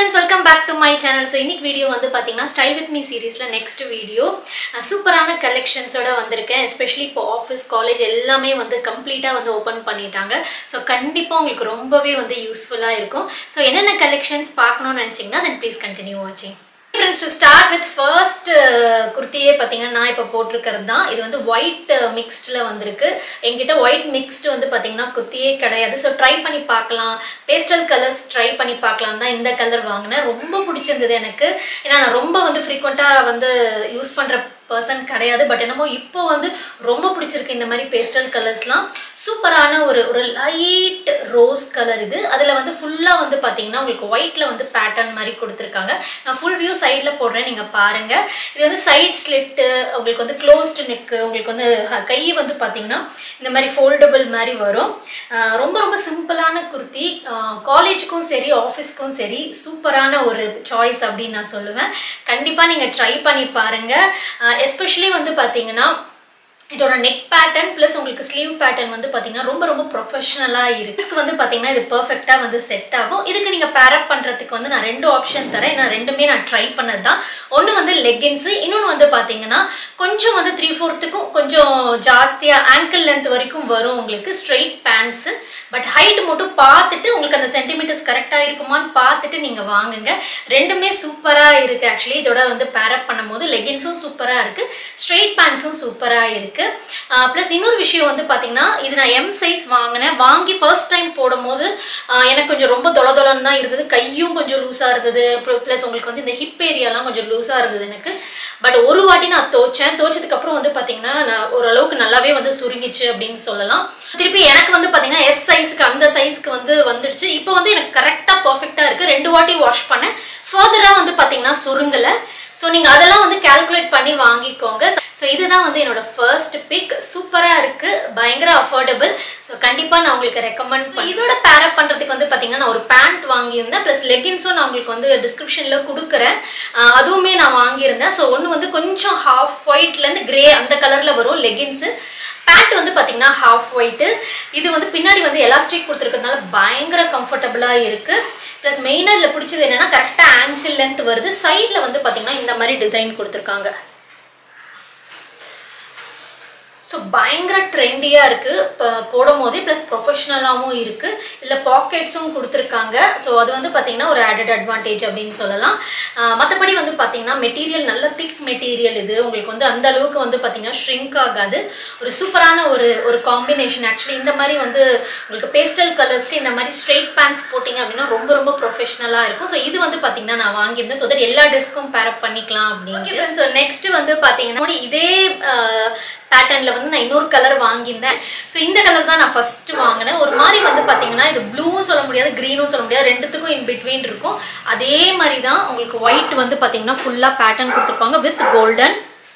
friends welcome back to my channel so இன்னைக்கு video வந்து பார்த்தீங்கன்னா ஸ்டைல் வித் மீ சீரீஸில் நெக்ஸ்ட் வீடியோ சூப்பரான கலெக்ஷன்ஸோட வந்திருக்கேன் எஸ்பெஷலி இப்போ ஆஃபீஸ் காலேஜ் எல்லாமே வந்து கம்ப்ளீட்டாக வந்து ஓப்பன் பண்ணிட்டாங்க ஸோ கண்டிப்பாக உங்களுக்கு ரொம்பவே வந்து யூஸ்ஃபுல்லாக இருக்கும் ஸோ என்னென்ன கலெக்ஷன்ஸ் பார்க்கணும்னு நினச்சிங்கன்னா தென் ப்ளீஸ் கண்டினியூ வாட்சிங் friends to start with first குர்த்தியே பார்த்தீங்கன்னா நான் இப்போ போட்டிருக்கிறது தான் இது வந்து ஒயிட் மிக்ஸ்டில் வந்திருக்கு என்கிட்ட ஒயிட் மிக்ஸ்டு வந்து பார்த்தீங்கன்னா குர்த்தியே கிடையாது ஸோ ட்ரை பண்ணி பார்க்கலாம் பேஸ்டல் கலர்ஸ் ட்ரை பண்ணி பார்க்கலாம் தான் இந்த கலர் வாங்கினேன் ரொம்ப பிடிச்சிருந்தது எனக்கு ஏன்னா நான் ரொம்ப வந்து ஃப்ரீக்வெண்ட்டாக வந்து யூஸ் பண்ணுற பர்சன் கிடையாது பட் என்னமோ இப்போ வந்து ரொம்ப பிடிச்சிருக்கு இந்த மாதிரி பேஸ்டல் கலர்ஸ்லாம் சூப்பரான ஒரு ஒரு லைட் ரோஸ் கலர் இது அதில் வந்து ஃபுல்லாக வந்து பார்த்தீங்கன்னா உங்களுக்கு ஒயிட்டில் வந்து பேட்டர்ன் மாதிரி கொடுத்துருக்காங்க நான் ஃபுல் வியூ சைடில் போடுறேன் நீங்கள் பாருங்கள் இது வந்து சைட் ஸ்லிட்டு உங்களுக்கு வந்து க்ளோஸ்டு நெக்கு உங்களுக்கு வந்து ஹ- கை வந்து பார்த்தீங்கன்னா இந்த மாதிரி ஃபோல்டபுள் மாதிரி வரும் ஆஹ் ரொம்ப ரொம்ப சிம்பிளான குர்த்தி காலேஜுக்கும் சரி ஆஃபீஸ்க்கும் சரி சூப்பரான ஒரு சாய்ஸ் அப்படின்னு நான் சொல்லுவேன் கண்டிப்பாக நீங்கள் ட்ரை பண்ணி பாருங்கள் எஸ்பெஷலி வந்து பார்த்தீங்கன்னா இதோட நெக் பேட்டர்ன் ப்ளஸ் உங்களுக்கு ஸ்லீவ் பேட்டர்ன் வந்து பார்த்தீங்கன்னா ரொம்ப ரொம்ப ப்ரொஃபஷனலாக இருக்கு இதுக்கு வந்து பார்த்தீங்கன்னா இது பர்ஃபெக்டாக வந்து செட் ஆகும் இதுக்கு நீங்கள் பேரப் பண்ணுறதுக்கு வந்து நான் ரெண்டு ஆப்ஷன் தரேன் நான் ரெண்டுமே நான் ட்ரை பண்ணது தான் ஒன்று வந்து லெகின்ஸு இன்னொன்று வந்து பார்த்தீங்கன்னா கொஞ்சம் வந்து த்ரீ ஃபோர்த்துக்கும் கொஞ்சம் ஜாஸ்தியாக ஆங்கிள் லென்த் வரைக்கும் வரும் உங்களுக்கு ஸ்ட்ரெயிட் பேண்ட்ஸு பட் ஹைட் மட்டும் பார்த்துட்டு உங்களுக்கு அந்த சென்டிமீட்டர்ஸ் கரெக்டாக இருக்குமான்னு பார்த்துட்டு நீங்கள் வாங்குங்க ரெண்டுமே சூப்பராக இருக்குது ஆக்சுவலி இதோட வந்து பேரப் பண்ணும்போது லெகின்ஸும் சூப்பராக இருக்குது ஸ்ட்ரெயிட் பேண்ட்ஸும் சூப்பராக இருக்குது ப்ளஸ் இன்னொரு விஷயம் வந்து பார்த்தீங்கன்னா இது நான் எம் சைஸ் வாங்கினேன் வாங்கி ஃபர்ஸ்ட் டைம் போடும்போது ஆஹ் எனக்கு கொஞ்சம் ரொம்ப தொல தொலன்னு தான் இருந்தது கையும் கொஞ்சம் லூஸாக இருந்தது ப்ளஸ் உங்களுக்கு வந்து இந்த ஹிப் ஏரியாலாம் கொஞ்சம் லூஸாக இருந்தது எனக்கு பட் ஒரு வாட்டி நான் தோச்சேன் தோச்சதுக்கு அப்புறம் வந்து பார்த்தீங்கன்னா நான் ஓரளவுக்கு நல்லாவே வந்து சுருங்கிச்சு அப்படின்னு சொல்லலாம் திருப்பி எனக்கு வந்து பார்த்தீங்கன்னா எஸ் சைஸ்க்கு அந்த சைஸ்க்கு வந்து வந்துடுச்சு இப்போ வந்து எனக்கு கரெக்டாக பர்ஃபெக்டாக இருக்குது ரெண்டு வாட்டி வாஷ் பண்ணேன் ஃபர்தராக வந்து பார்த்தீங்கன்னா சுருங்கலை ஸோ நீங்கள் அதெல்லாம் வந்து கால்குலேட் பண்ணி வாங்கிக்கோங்க ஸோ இதுதான் வந்து என்னோட ஃபர்ஸ்ட் பிக் சூப்பராக இருக்குது பயங்கர அஃபோர்டபுள் ஸோ கண்டிப்பாக நான் உங்களுக்கு ரெக்கமெண்ட் பண்ணி இதோட பேரப் பண்ணுறதுக்கு வந்து பார்த்தீங்கன்னா நான் ஒரு பேண்ட் வாங்கியிருந்தேன் ப்ளஸ் லெகின்ஸும் நான் உங்களுக்கு வந்து டிஸ்கிரிப்ஷனில் கொடுக்குறேன் ஆஹ் அதுவுமே நான் வாங்கியிருந்தேன் ஸோ ஒன்று வந்து கொஞ்சம் ஹாஃப் ஒயிட்லேருந்து கிரே அந்த கலரில் வரும் லெகின்ஸு பேண்ட் வந்து பார்த்தீங்கன்னா ஹாஃப் ஒயிட்டு இது வந்து பின்னாடி வந்து எலாஸ்டிக் கொடுத்துருக்கிறதுனால பயங்கர கம்ஃபர்டபுளாக இருக்குது ப்ளஸ் மெயினாக இதில் பிடிச்சது என்னென்னா கரெக்டாக ஆங்கிள் லென்த் வருது சைடில் வந்து பார்த்தீங்கன்னா இந்த மாதிரி டிசைன் கொடுத்துருக்காங்க ஸோ பயங்கர ட்ரெண்டியாக இருக்குது இப்போ போடும் போதே ப்ளஸ் ப்ரொஃபஷ்னலாகவும் இருக்குது இதில் பாக்கெட்ஸும் கொடுத்துருக்காங்க ஸோ அது வந்து பார்த்திங்கன்னா ஒரு ஆடட் அட்வான்டேஜ் அப்படின்னு சொல்லலாம் மற்றபடி வந்து பார்த்திங்கன்னா மெட்டீரியல் நல்ல திக் மெட்டீரியல் இது உங்களுக்கு வந்து அந்த அளவுக்கு வந்து பார்த்திங்கன்னா ஷ்ரிங்க் ஆகாது ஒரு சூப்பரான ஒரு ஒரு காம்பினேஷன் ஆக்சுவலி இந்த மாதிரி வந்து உங்களுக்கு பேஸ்டல் கலர்ஸ்க்கு இந்த மாதிரி ஸ்ட்ரெயிட் பேண்ட்ஸ் போட்டிங்க அப்படின்னா ரொம்ப ரொம்ப ப்ரொஃபஷ்னலாக இருக்கும் ஸோ இது வந்து பார்த்திங்கன்னா நான் வாங்கியிருந்தேன் ஸோ தட் எல்லா ட்ரெஸ்க்கும் பேரப் பண்ணிக்கலாம் அப்படின்னு ஸோ நெக்ஸ்ட் வந்து பார்த்தீங்கன்னா இதே பேட்டர்னில் வந்து நான் இன்னொரு கலர் வாங்கியிருந்தேன் ஸோ இந்த கலர் தான் நான் ஃபஸ்ட்டு வாங்கினேன் ஒரு மாதிரி வந்து பார்த்தீங்கன்னா இது ப்ளூவும் சொல்ல முடியாது க்ரீனும் சொல்ல முடியாது ரெண்டுத்துக்கும் இன் பிட்வீன் இருக்கும் அதே மாதிரி தான் உங்களுக்கு ஒயிட் வந்து பார்த்தீங்கன்னா ஃபுல்லாக பேட்டர்ன் கொடுத்துருப்பாங்க வித் கோல்டன்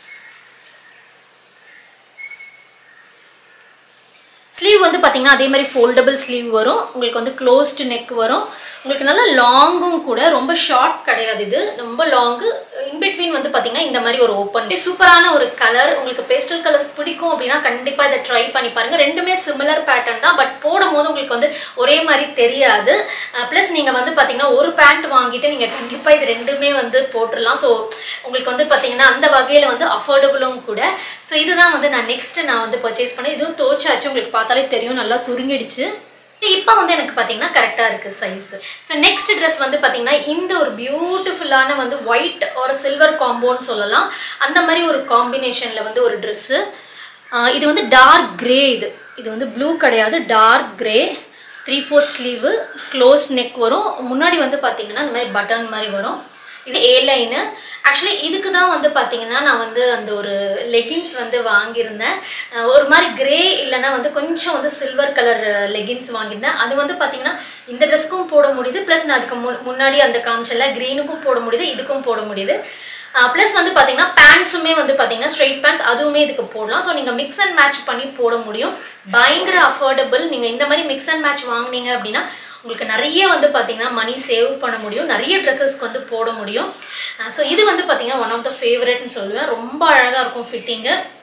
ஸ்லீவ் வந்து பார்த்தீங்கன்னா அதே மாதிரி ஃபோல்டபுள் ஸ்லீவ் வரும் உங்களுக்கு வந்து க்ளோஸ்டு நெக் வரும் உங்களுக்கு நல்லா லாங்கும் கூட ரொம்ப ஷார்ட் கிடையாது இது ரொம்ப லாங்கு இன்பிட்வீன் வந்து பார்த்தீங்கன்னா இந்த மாதிரி ஒரு ஓப்பன் சூப்பரான ஒரு கலர் உங்களுக்கு பேஸ்டல் கலர்ஸ் பிடிக்கும் அப்படின்னா கண்டிப்பாக இதை ட்ரை பண்ணி பாருங்கள் ரெண்டுமே சிமிலர் பேட்டர்ன் தான் பட் போடும்போது உங்களுக்கு வந்து ஒரே மாதிரி தெரியாது ப்ளஸ் நீங்கள் வந்து பார்த்தீங்கன்னா ஒரு பேண்ட் வாங்கிட்டு நீங்கள் கண்டிப்பாக இது ரெண்டுமே வந்து போட்டுடலாம் ஸோ உங்களுக்கு வந்து பார்த்தீங்கன்னா அந்த வகையில் வந்து அஃபோர்டபுளும் கூட ஸோ இதுதான் வந்து நான் நெக்ஸ்ட் நான் வந்து பர்ச்சேஸ் பண்ணேன் இதுவும் தோச்சாச்சு உங்களுக்கு பார்த்தாலே தெரியும் நல்லா சுருங்கிடுச்சு இப்போ வந்து எனக்கு பார்த்தீங்கன்னா கரெக்டாக இருக்குது சைஸ் ஸோ நெக்ஸ்ட் ட்ரெஸ் வந்து பார்த்தீங்கன்னா இந்த ஒரு பியூட்டிஃபுல்லான வந்து ஒயிட் ஒரு சில்வர் காம்போன்னு சொல்லலாம் அந்த மாதிரி ஒரு காம்பினேஷனில் வந்து ஒரு ட்ரெஸ்ஸு இது வந்து டார்க் கிரே இது இது வந்து ப்ளூ கிடையாது dark grey three fourth sleeve close neck வரும் முன்னாடி வந்து பார்த்தீங்கன்னா இந்த மாதிரி பட்டன் மாதிரி வரும் இது ஏ லைனு ஆக்சுவலி இதுக்கு தான் வந்து பார்த்தீங்கன்னா நான் வந்து அந்த ஒரு லெகின்ஸ் வந்து வாங்கியிருந்தேன் அஹ் ஒரு மாதிரி கிரே இல்லைன்னா வந்து கொஞ்சம் வந்து சில்வர் கலர் லெகின்ஸ் வாங்கியிருந்தேன் அது வந்து பார்த்தீங்கன்னா இந்த ட்ரெஸ்க்கும் போட முடியுது ப்ளஸ் நான் அதுக்கு மு முன்னாடி அந்த காமிச்சல க்ரீனுக்கும் போட முடியுது இதுக்கும் போட முடியுது ப்ளஸ் வந்து பார்த்தீங்கன்னா பேண்ட்ஸுமே வந்து பார்த்தீங்கன்னா ஸ்ட்ரெயிட் பேண்ட்ஸ் அதுவுமே இதுக்கு போடலாம் ஸோ நீங்கள் மிக்ஸ் அண்ட் மேட்ச் பண்ணி போட முடியும் பயங்கர அஃபோர்டபுள் நீங்கள் இந்த மாதிரி மிக்ஸ் அண்ட் மேட்ச் வாங்குனீங்க அப்படின்னா உங்களுக்கு நிறைய வந்து பார்த்தீங்கன்னா மணி சேவ் பண்ண முடியும் நிறைய ட்ரெஸ்ஸஸ்க்கு வந்து போட முடியும் ஸோ இது வந்து பார்த்தீங்கன்னா ஒன் ஆஃப் த ஃபேவரட்னு சொல்லுவேன் ரொம்ப அழகாக இருக்கும் ஃபிட்டிங்கு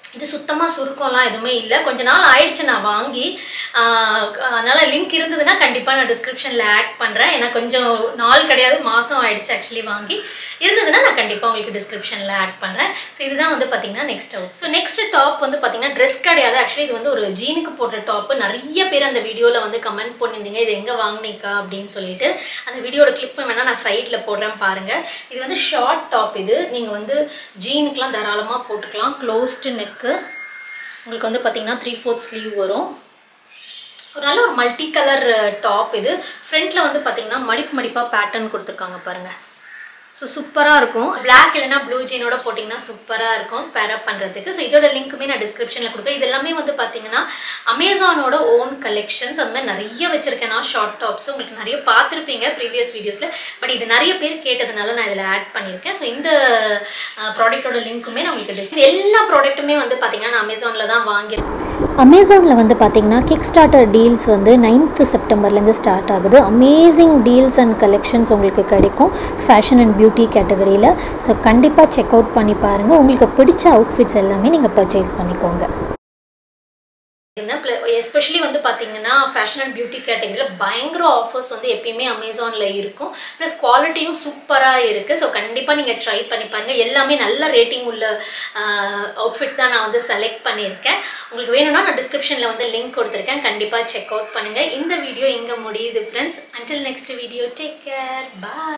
இது சுத்தமாக சுருக்கம்லாம் எதுவுமே இல்லை கொஞ்ச நாள் ஆயிடுச்சு நான் வாங்கி ஆஹ் அதனால லிங்க் இருந்ததுன்னா கண்டிப்பாக நான் டிஸ்கிரிப்ஷனில் ஆட் பண்ணுறேன் ஏன்னா கொஞ்சம் நாள் கிடையாது மாதம் ஆயிடுச்சு ஆக்சுவலி வாங்கி இருந்ததுன்னா நான் கண்டிப்பாக உங்களுக்கு டிஸ்கிரிப்ஷனில் ஆட் பண்ணுறேன் ஸோ இதுதான் வந்து பார்த்தீங்கன்னா next out so next top வந்து பார்த்தீங்கன்னா ட்ரெஸ் கிடையாது ஆக்சுவலி இது வந்து ஒரு ஜீனுக்கு போடுற டாப்பு நிறைய பேர் அந்த வீடியோவில் வந்து கமெண்ட் பண்ணியிருந்தீங்க இது எங்கே வாங்கினீக்கா அப்படின்னு சொல்லிட்டு அந்த வீடியோட கிளிப் வேணால் நான் சைடில் போடுறேன் பாருங்கள் இது வந்து ஷார்ட் டாப் இது நீங்கள் வந்து ஜீனுக்கெலாம் தாராளமாக போட்டுக்கலாம் க்ளோஸ்டு நெக்கு உங்களுக்கு வந்து பார்த்தீங்கன்னா த்ரீ ஃபோர்த் ஸ்லீவ் வரும் ஒரு நல்ல ஒரு மல்டி கலர் டாப் இது ஃப்ரண்ட்டில் வந்து பார்த்தீங்கன்னா மடிப்பு மடிப்பாக பேட்டர்ன் கொடுத்துருக்காங்க பாருங்கள் ஸோ சூப்பராக இருக்கும் பிளாக் இல்லைனா ப்ளூ ஜீனோட போட்டிங்கன்னா சூப்பராக இருக்கும் பேரப் பண்ணுறதுக்கு ஸோ இதோட லிங்க்குமே நான் டிஸ்கிரிப்ஷனில் கொடுக்குறேன் இது எல்லாமே வந்து பார்த்தீங்கன்னா அமேசானோட ஓன் கலெக்ஷன்ஸ் அந்த மாதிரி நிறைய வச்சுருக்கேன் நான் ஷார்ட் டாப்ஸ் உங்களுக்கு நிறைய பார்த்துருப்பீங்க ப்ரீவியஸ் வீடியோஸில் பட் இது நிறைய பேர் கேட்டதுனால நான் இதில் ஆட் பண்ணியிருக்கேன் ஸோ இந்த ப்ராடக்ட்டோட லிங்க்குமே நான் உங்களுக்கு டிஸ் எல்லா ப்ராடக்ட்டுமே வந்து பார்த்தீங்கன்னா நான் அமேசானில் தான் வாங்கியிருக்கேன் அமேசானில் வந்து பார்த்தீங்கன்னா கிக் ஸ்டார்டர் டீல்ஸ் வந்து நைன்த்து செப்டம்பர்லேருந்து ஸ்டார்ட் ஆகுது அமேசிங் டீல்ஸ் அண்ட் கலெக்ஷன்ஸ் உங்களுக்கு கிடைக்கும் ஃபேஷன் அண்ட் பியூட்டி கேட்டகரியில் ஸோ கண்டிப்பாக செக் அவுட் பண்ணி பாருங்கள் உங்களுக்கு பிடிச்ச அவுட்ஃபிட்ஸ் எல்லாமே நீங்கள் பர்ச்சேஸ் பண்ணிக்கோங்க எஸ்பெஷலி வந்து பார்த்தீங்கன்னா ஃபேஷன் அண்ட் பியூட்டி கேட்டகரியில் பயங்கர ஆஃபர்ஸ் வந்து எப்பயுமே அமேசானில் இருக்கும் ப்ளஸ் குவாலிட்டியும் சூப்பராக இருக்குது ஸோ கண்டிப்பாக நீங்கள் ட்ரை பண்ணி பாருங்கள் எல்லாமே நல்ல ரேட்டிங் உள்ள அவுட்ஃபிட் தான் நான் வந்து செலக்ட் பண்ணியிருக்கேன் உங்களுக்கு வேணும்னா நான் டிஸ்கிரிப்ஷனில் வந்து லிங்க் கொடுத்துருக்கேன் கண்டிப்பாக செக் அவுட் பண்ணுங்கள் இந்த வீடியோ இங்கே முடியுது friends until next video take care பாய்